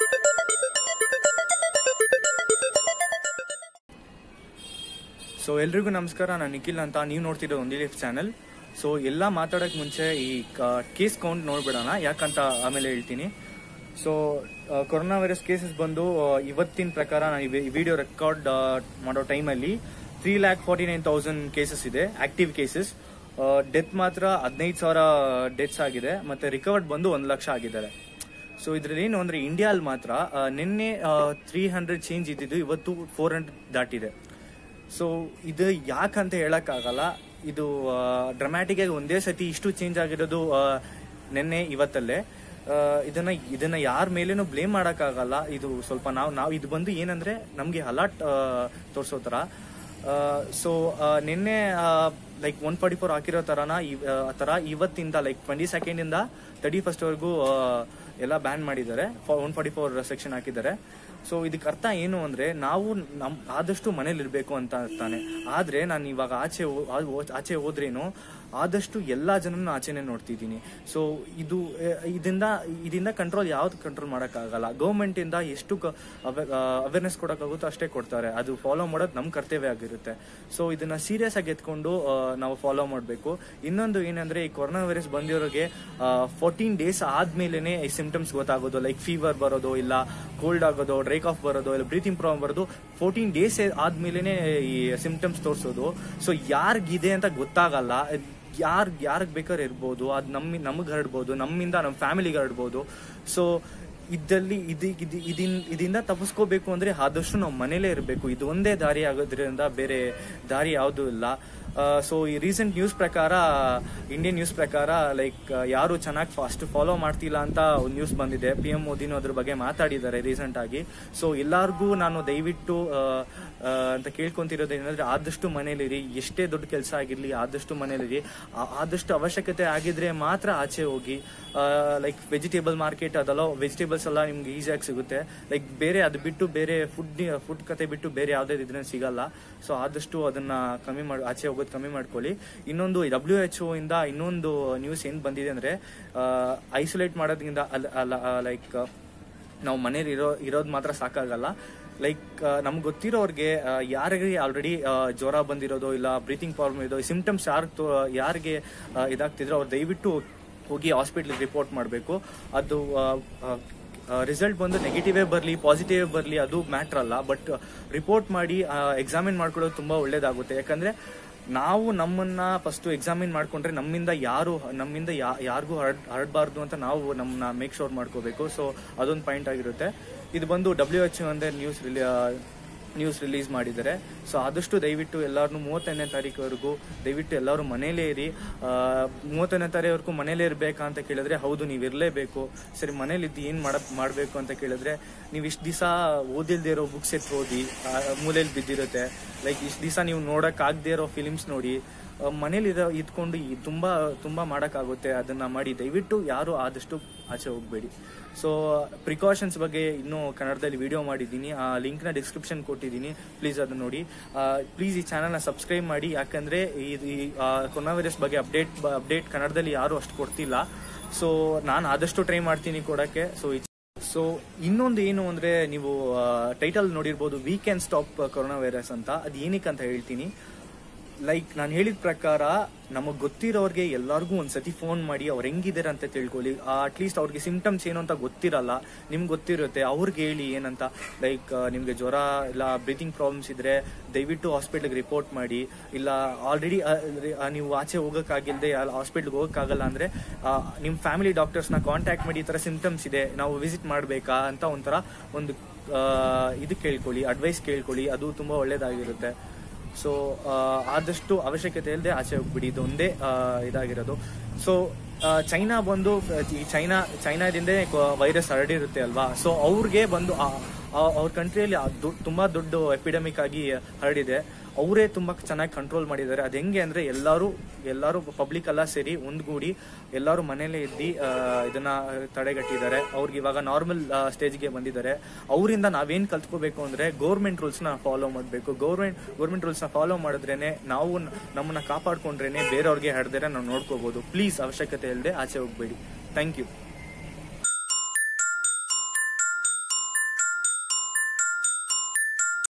so ಎಲ್ರಿಗೂ ನಮಸ್ಕಾರ ನಾನು ನಿಖಿಲ್ ಅಂತ ನೀವು ನೋಡ್ತಿರೋ ಒಂದಿ ಲೈಫ್ ಚಾನಲ್ ಸೊ ಎಲ್ಲ ಮಾತಾಡೋಕೆ ಮುಂಚೆ ಈ ಕೇಸ್ ಕೌಂಟ್ ನೋಡ್ಬಿಡೋಣ ಯಾಕಂತ ಆಮೇಲೆ ಹೇಳ್ತೀನಿ ಸೊ ಕೊರೋನಾ ವೈರಸ್ ಕೇಸಸ್ ಬಂದು ಆ, ಇವತ್ತಿನ ಪ್ರಕಾರ ನಾನು ಈ ವಿಡಿಯೋ ರೆಕಾರ್ಡ್ ಮಾಡೋ ಟೈಮಲ್ಲಿ three lakh forty nine thousand cases ಇದೆ ಆಕ್ಟಿವ್ ಕೇಸಸ್ ಡೆತ್ ಮಾತ್ರ ಹದಿನೈದು ಸಾವಿರ ಡೆತ್ಸ್ ಆಗಿದೆ ಮತ್ತೆ ರಿಕವರ್ಡ್ ಬಂದು ಒಂದು ಲಕ್ಷ ಆಗಿದ್ದಾರೆ ಸೊ ಇದ್ರಲ್ಲಿ ಏನು ಅಂದ್ರೆ ಇಂಡಿಯಾಲ್ ಮಾತ್ರ ಆ, ನಿನ್ನೆ ತ್ರೀ ಹಂಡ್ರೆಡ್ ಚೇಂಜ್ ಇದ್ದಿದ್ದು ಇವತ್ತು ಫೋರ್ ಹಂಡ್ರೆಡ್ ದಾಟಿದೆ ಸೊ ಇದು ಯಾಕಂತ ಹೇಳಕ್ಕಾಗಲ್ಲ ಇದು ಡ್ರಮ್ಯಾಟಿಕ್ ಆಗಿ ಒಂದೇ ಸತಿ ಇಷ್ಟು ಚೇಂಜ್ ಆಗಿರೋದು ಆ, ನಿನ್ನೆ ಇವತ್ತಲ್ಲೇ ಆ, ಇದನ್ನ ಇದನ್ನ ಯಾರ ಮೇಲೇನು ಬ್ಲೇಮ್ ಮಾಡಕ್ಕಾಗಲ್ಲ ಇದು ಸ್ವಲ್ಪ ನಾವು ನಾವು ಇದು ಬಂದು ಏನಂದ್ರೆ ನಮ್ಗೆ ಅಲರ್ಟ್ ತೋರಿಸೋ ತರ ಸೊ ನಿನ್ನೆ ಲೈಕ್ ಒನ್ ಫಾರ್ಟಿ ಫೋರ್ ಹಾಕಿರೋ ತರನ ಇವ್- ಆ, ತರ ಇವತ್ತಿಂದ ಲೈಕ್ ಟ್ವೆಂಟಿ ಸೆಕೆಂಡ್ ಇಂದ ತರ್ಟಿ ಫಸ್ಟ್ ವರೆಗೂ ಎಲ್ಲ ಬ್ಯಾನ್ ಮಾಡಿದ್ದಾರೆ ಒನ್ ಫಾರ್ಟಿ ಫೋರ್ ಸೆಕ್ಷನ್ ಹಾಕಿದ್ದಾರೆ ಸೊ ಇದಕ್ಕೆ ಅರ್ಥ ಏನು ಅಂದ್ರೆ ನಾವು ನಮ್ ಆದಷ್ಟು ಮನೇಲಿ ಇರ್ಬೇಕು ಅಂತ ತಾನೆ ಆದ್ರೆ ನಾನು ಇವಾಗ ಆಚೆ ಹೋ- ಆ- ಹೋ- ಆಚೆ ಹೋದ್ರೇನು ಆದಷ್ಟು ಎಲ್ಲಾ ಜನನ ಆಚೆನೆ ನೋಡ್ತಿದ್ದೀನಿ ಸೊ ಇದು ಆ, ಇದರಿಂದ ಇದರಿಂದ ಕಂಟ್ರೋಲ್ ಯಾವ್ದು ಕಂಟ್ರೋಲ್ ಮಾಡೋಕ್ಕಾಗಲ್ಲ ಗೌರ್ಮೆಂಟ್ ಇಂದ ಎಷ್ಟು ಅವೇರ್ನೆಸ್ ಕೊಡೋಕ್ಕಾಗುತ್ತೋ ಅಷ್ಟೇ ಕೊಡ್ತಾರೆ ಅದು ಫಾಲೋ ಮಾಡೋದು ನಮ್ಮ ಕರ್ತವ್ಯ ಆಗಿರುತ್ತೆ ಸೊ ಇದನ್ನ ಸೀರಿಯಸ್ ಆಗಿ ಎತ್ಕೊಂಡು ಆ, ನಾವು ಫಾಲೋ ಮಾಡಬೇಕು ಇನ್ನೊಂದು ಏನಂದ್ರೆ ಈ ಕೊರೋನಾ ವೈರಸ್ ಬಂದಿರೋರಿಗೆ ಫೋರ್ಟೀನ್ ಡೇಸ್ ಆದ್ಮೇಲೆನೆ ಈ ಸಿಂಪ್ಟಮ್ಸ್ ಗೊತ್ತಾಗೋದು ಲೈಕ್ ಫೀವರ್ ಬರೋದು ಇಲ್ಲ ಕೋಲ್ಡ್ ಆಗೋದು ಡ್ರೈಕ್ ಆಫ್ ಬರೋದು ಇಲ್ಲ ಬ್ರೀತಿಂಗ್ ಪ್ರಾಬ್ಲಮ್ ಬರೋದು ಫೋರ್ಟೀನ್ ಡೇಸ್ ಆದ್ಮೇಲೆನೆ ಈ ಸಿಂಪ್ಟಮ್ಸ್ ತೋರಿಸೋದು ಸೊ ಯಾರಿಗಿದೆ ಅಂತ ಗೊತ್ತಾಗಲ್ಲ ಯಾರ್ ಯಾರಿಗ್ ಬೇಕಾದ್ರೆ ಇರ್ಬೋದು ಅದು ನಮ್ಮ ನಮಗೆ ಹರಡ್ಬೋದು ನಮ್ಮಿಂದ ನಮ್ಮ ಫ್ಯಾಮಿಲಿಗೆ ಹರಡ್ಬೋದು ಸೊ ಇದ್ದಲ್ಲಿ ಇದು ಇದು ಇದನ್ ಇದರಿಂದ ತಪ್ಪಿಸ್ಕೋಬೇಕು ಅಂದ್ರೆ ಆದಷ್ಟು ನಾವು ಮನೇಲೇ ಇರಬೇಕು ಇದು ಒಂದೇ ದಾರಿ ಆಗೋದ್ರಿಂದ ಬೇರೆ ದಾರಿ ಯಾವುದೂ ಇಲ್ಲ ಸೊ ಈ ರೀಸೆಂಟ್ ನ್ಯೂಸ್ ಪ್ರಕಾರ ಇಂಡಿಯನ್ ನ್ಯೂಸ್ ಪ್ರಕಾರ ಲೈಕ್ ಯಾರು ಚೆನ್ನಾಗಿ ಅಷ್ಟು ಫಾಲೋ ಮಾಡ್ತಿಲ್ಲ ಅಂತ ಒಂದು ನ್ಯೂಸ್ ಬಂದಿದೆ ಪಿ ಎಂ ಮೋದಿನೂ ಅದ್ರ ಬಗ್ಗೆ ಮಾತಾಡಿದ್ದಾರೆ ರೀಸೆಂಟ್ ಆಗಿ ಸೊ ಎಲ್ಲಾರ್ಗೂ ನಾನು ದಯವಿಟ್ಟು ಆ, ಆ, ಅಂತ ಕೇಳ್ಕೊಂತಿರೋದು ಏನಂದ್ರೆ ಆದಷ್ಟು ಮನೇಲಿರಿ ಎಷ್ಟೇ ದೊಡ್ಡ ಕೆಲಸ ಆಗಿರ್ಲಿ ಆದಷ್ಟು ಮನೇಲಿರಿ ಆ- ಆದಷ್ಟು ಅವಶ್ಯಕತೆ ಆಗಿದ್ರೆ ಮಾತ್ರ ಆಚೆ ಹೋಗಿ ಲೈಕ್ ವೆಜಿಟೇಬಲ್ ಮಾರ್ಕೆಟ್ ಅದೆಲ್ಲ ವೆಜಿಟೇಬಲ್ಸ್ ಎಲ್ಲ ನಿಮ್ಗೆ ಈಸಿಯಾಗಿ ಸಿಗುತ್ತೆ ಲೈಕ್ ಬೇರೆ ಅದು ಬಿಟ್ಟು ಬೇರೆ ಫುಡ್ ಫುಡ್ ಕತೆ ಬಿಟ್ಟು ಬೇರೆ ಯಾವುದೇ ಇದ್ರೆ ಸಿಗಲ್ಲ ಸೊ ಆದಷ್ಟು ಅದನ್ನ ಕಮ್ಮಿ ಮಾಡಿ ಆಚೆ ಹೋಗೋದು ಕಮ್ಮಿ ಮಾಡ್ಕೊಳ್ಳಿ ಇನ್ನೊಂದು ಡಬ್ಲ್ಯೂ ಎಚ್ ಒ ಇಂದ ಇನ್ನೊಂದು ನ್ಯೂಸ್ ಏನ್ ಬಂದಿದೆ ಅಂದ್ರೆ ಐಸೋಲೇಟ್ ಮಾಡೋದ್ರಿಂದ ಅಲ್ಲ ಲೈಕ್ ನಾವು ಮನೇಲಿ ಇರೋ ಇರೋದು ಮಾತ್ರ ಸಾಕಾಗಲ್ಲ ಲೈಕ್ ನಮ್ಗೆ ಗೊತ್ತಿರೋರ್ಗೆ ಆ, ಯಾರಿಗೆ ಆಲ್ರೆಡಿ ಜ್ವರ ಬಂದಿರೋದು ಇಲ್ಲ ಬ್ರೀತಿಂಗ್ ಪ್ರಾಬ್ಲಮ್ ಇರೋ ಸಿಂಪ್ಟಮ್ಸ್ ಯಾರು ಯಾರಿಗೆ ಆ, ಇದಾಗ್ತಿದ್ರು ಅವ್ರು ದಯವಿಟ್ಟು ಹೋಗಿ ಹಾಸ್ಪಿಟ್ಲಿಗೆ ರಿಪೋರ್ಟ್ ಮಾಡಬೇಕು ಅದು ರಿಸಲ್ಟ್ ಬಂದು ನೆಗೆಟಿವೇ ಬರಲಿ ಪಾಸಿಟಿವೇ ಬರಲಿ ಅದು ಮ್ಯಾಟ್ರ್ ಅಲ್ಲ ಬಟ್ ರಿಪೋರ್ಟ್ ಮಾಡಿ ಎಕ್ಸಾಮಿನ್ ಮಾಡ್ಕೊಳ್ಳೋದು ತುಂಬಾ ಒಳ್ಳೇದಾಗುತ್ತೆ ಯಾಕಂದ್ರೆ ನಾವು ನಮ್ಮನ್ನ ಫಸ್ಟ್ ಎಕ್ಸಾಮಿನ್ ಮಾಡ್ಕೊಂಡ್ರೆ ನಮ್ಮಿಂದ ಯಾರು ನಮ್ಮಿಂದ ಯಾ- ಯಾರಿಗೂ ಹರಡ್ ಹರಡಬಾರ್ದು ಅಂತ ನಾವು ನಮ್ಮನ್ನ ಮೇಕ್ ಶೋರ್ ಮಾಡ್ಕೋಬೇಕು ಸೊ ಅದೊಂದು ಪಾಯಿಂಟ್ ಆಗಿರುತ್ತೆ ಇದು ಬಂದು ಡಬ್ಲ್ಯೂ ಎಚ್ ಅಂದ್ರೆ ನ್ಯೂಸ್ ನ್ಯೂಸ್ ರಿಲೀಸ್ ಮಾಡಿದ್ದಾರೆ ಸೊ ಆದಷ್ಟು ದಯವಿಟ್ಟು ಎಲ್ಲಾರು ಮೂವತ್ತನೇ ತಾರೀಕುವರೆಗೂ ದಯವಿಟ್ಟು ಎಲ್ಲರೂ ಮನೇಲೇ ಇರಿ ಆ, ಮೂವತ್ತನೇ ತಾರೀಕುವರೆಗೂ ಮನೇಲೇ ಇರಬೇಕಾ ಅಂತ ಕೇಳಿದ್ರೆ ಹೌದು ನೀವು ಇರಲೇಬೇಕು ಸರಿ ಮನೇಲಿ ಇದ್ದು ಏನು ಮಾಡ ಮಾಡಬೇಕು ಅಂತ ಕೇಳಿದ್ರೆ ನೀವು ಇಷ್ಟು ದಿವಸ ಓದಿಲ್ದೇ ಇರೋ ಬುಕ್ಸ್ ಎತ್ತು ಓದಿ ಆ, ಮೂಲೆಯಲ್ಲಿ ಬಿದ್ದಿರುತ್ತೆ ಲೈಕ್ ಇಷ್ಟು ದಿವಸ ನೀವು ನೋಡೋಕ್ಕಾಗದೇ ಇರೋ ಫಿಲಿಮ್ಸ್ ನೋಡಿ ಆ, ಮನೇಲಿ ಇರೋ ಇದ್ಕೊಂಡು ಈ ತುಂಬಾ ತುಂಬಾ ಮಾಡೋಕ್ಕಾಗುತ್ತೆ ಅದನ್ನ ಮಾಡಿ ದಯವಿಟ್ಟು ಯಾರು ಆದಷ್ಟು ಆಚೆ ಹೋಗಬೇಡಿ ಸೊ ಪ್ರಿಕಾಷನ್ಸ್ ಬಗ್ಗೆ ಇನ್ನೂ ಕನ್ನಡದಲ್ಲಿ ವಿಡಿಯೋ ಮಾಡಿದ್ದೀನಿ ಆ ಲಿಂಕ್ನ ಡಿಸ್ಕ್ರಿಪ್ಷನ್ ಕೊಟ್ಟಿದ್ದೀನಿ ಪ್ಲೀಸ್ ಅದನ್ನ ನೋಡಿ ಪ್ಲೀಸ್ ಈ ಚಾನಲ್ನ ಸಬ್ಸ್ಕ್ರೈಬ್ ಮಾಡಿ ಯಾಕಂದ್ರೆ ಈ ಕೊರೋನಾ ವೈರಸ್ ಬಗ್ಗೆ ಅಪ್ಡೇಟ್ ಅಪ್ಡೇಟ್ ಕನ್ನಡದಲ್ಲಿ ಯಾರು ಅಷ್ಟು ಕೊಡ್ತಿಲ್ಲ ಸೊ ನಾನು ಆದಷ್ಟು ಟ್ರೈ ಮಾಡ್ತೀನಿ ಕೊಡಕ್ಕೆ ಸೊ ಸೊ ಇನ್ನೊಂದು ಏನು ಅಂದ್ರೆ ನೀವು ಟೈಟಲ್ ನೋಡಿರ್ಬೋದು we can stop corona virus ಅಂತ ಅದು ಏನಕ್ಕೆ ಅಂತ ಹೇಳ್ತೀನಿ ಲೈಕ್ ನಾನು ಹೇಳಿದ ಪ್ರಕಾರ ನಮಗ್ ಗೊತ್ತಿರೋರ್ಗೆ ಎಲ್ಲರಿಗೂ ಒಂದ್ಸತಿ ಫೋನ್ ಮಾಡಿ ಅವ್ರು ಹೆಂಗಿದ್ದಾರೆ ಅಂತ ತಿಳ್ಕೊಳ್ಳಿ ಅಟ್ಲೀಸ್ಟ್ ಅವ್ರಿಗೆ ಸಿಂಪ್ಟಮ್ಸ್ ಏನು ಅಂತ ಗೊತ್ತಿರಲ್ಲ ನಿಮ್ಗೆ ಗೊತ್ತಿರುತ್ತೆ ಅವ್ರಿಗೆ ಹೇಳಿ ಏನಂತ ಲೈಕ್ ನಿಮ್ಗೆ ಜ್ವರ ಇಲ್ಲ ಬ್ರೀತಿಂಗ್ ಪ್ರಾಬ್ಲಮ್ಸ್ ಇದ್ರೆ ದಯವಿಟ್ಟು ಹಾಸ್ಪಿಟ್ಲಿಗೆ ರಿಪೋರ್ಟ್ ಮಾಡಿ ಇಲ್ಲ ಆಲ್ರೆಡಿ ನೀವು ಆಚೆ ಹೋಗೋಕ್ಕಾಗಿಲ್ದೆ ಹಾಸ್ಪಿಟ್ಲ್ಗೆ ಹೋಗೋಕ್ಕಾಗಲ್ಲ ಅಂದ್ರೆ ಆ, ನಿಮ್ ಫ್ಯಾಮಿಲಿ ಡಾಕ್ಟರ್ಸ್ನ ಕಾಂಟ್ಯಾಕ್ಟ್ ಮಾಡಿ ಈ ತರ ಸಿಂಪ್ಟಮ್ಸ್ ಇದೆ ನಾವು ವಿಸಿಟ್ ಮಾಡಬೇಕಾ ಅಂತ ಒಂಥರ ಒಂದು ಆ, ಇದು ಕೇಳ್ಕೊಳ್ಳಿ ಅಡ್ವೈಸ್ ಕೇಳ್ಕೊಳ್ಳಿ ಅದು ತುಂಬಾ ಒಳ್ಳೇದಾಗಿರುತ್ತೆ ಸೊ ಆದಷ್ಟು ಅವಶ್ಯಕತೆ ಇಲ್ಲದೆ ಆಚೆ ಹೋಗ್ಬಿಡಿ ಇದು ಒಂದೇ ಆ, ಇದಾಗಿರೋದು ಸೊ ಚೈನಾ ಬಂದು ಆ, ಈ ಚೈನಾ ಚೈನಾದಿಂದ ವೈರಸ್ ಹರಡಿರುತ್ತೆ ಅಲ್ವಾ ಸೊ ಅವ್ರಿಗೆ ಬಂದು ಆ- ಆ- ಅವ್ರ ಕಂಟ್ರಿಯಲ್ಲಿ ತುಂಬಾ ದೊಡ್ಡ ಎಪಿಡೆಮಿಕ್ ಆಗಿ ಹರಡಿದೆ ಅವರೇ ತುಂಬಾ ಚೆನ್ನಾಗಿ ಕಂಟ್ರೋಲ್ ಮಾಡಿದ್ದಾರೆ ಅದು ಹೆಂಗೆ ಅಂದ್ರೆ ಎಲ್ಲರೂ ಎಲ್ಲರೂ ಪಬ್ಲಿಕ್ ಎಲ್ಲ ಸೇರಿ ಒಂದ್ಗೂಡಿ ಎಲ್ಲರೂ ಮನೇಲೆ ಇದ್ದು ಆ, ಇದನ್ನ ತಡೆಗಟ್ಟಿದ್ದಾರೆ ಅವ್ರಿಗೆ ಇವಾಗ ನಾರ್ಮಲ್ ಸ್ಟೇಜ್ಗೆ ಬಂದಿದ್ದಾರೆ ಅವರಿಂದ ನಾವೇನ್ ಕಲ್ತ್ಕೋಬೇಕು ಅಂದ್ರೆ ಗೌರ್ಮೆಂಟ್ ರೂಲ್ಸ್ ನ ಫಾಲೋ ಮಾಡಬೇಕು ಗೌರ್ಮೆಂಟ್ ಗೌರ್ಮೆಂಟ್ ರೂಲ್ಸ್ ನ ಫಾಲೋ ಮಾಡಿದ್ರೇನೆ ನಾವು ನ- ನಮ್ಮನ್ನ ಕಾಪಾಡ್ಕೊಂಡ್ರೇನೆ ಬೇರೆಯವ್ರಿಗೆ ಹಡ್ದೇನೆ ನಾವು ನೋಡ್ಕೋಬಹುದು ಪ್ಲೀಸ್ ಅವಶ್ಯಕತೆ ಇಲ್ಲದೆ ಆಚೆ ಹೋಗ್ಬೇಡಿ ಥ್ಯಾಂಕ್ ಯು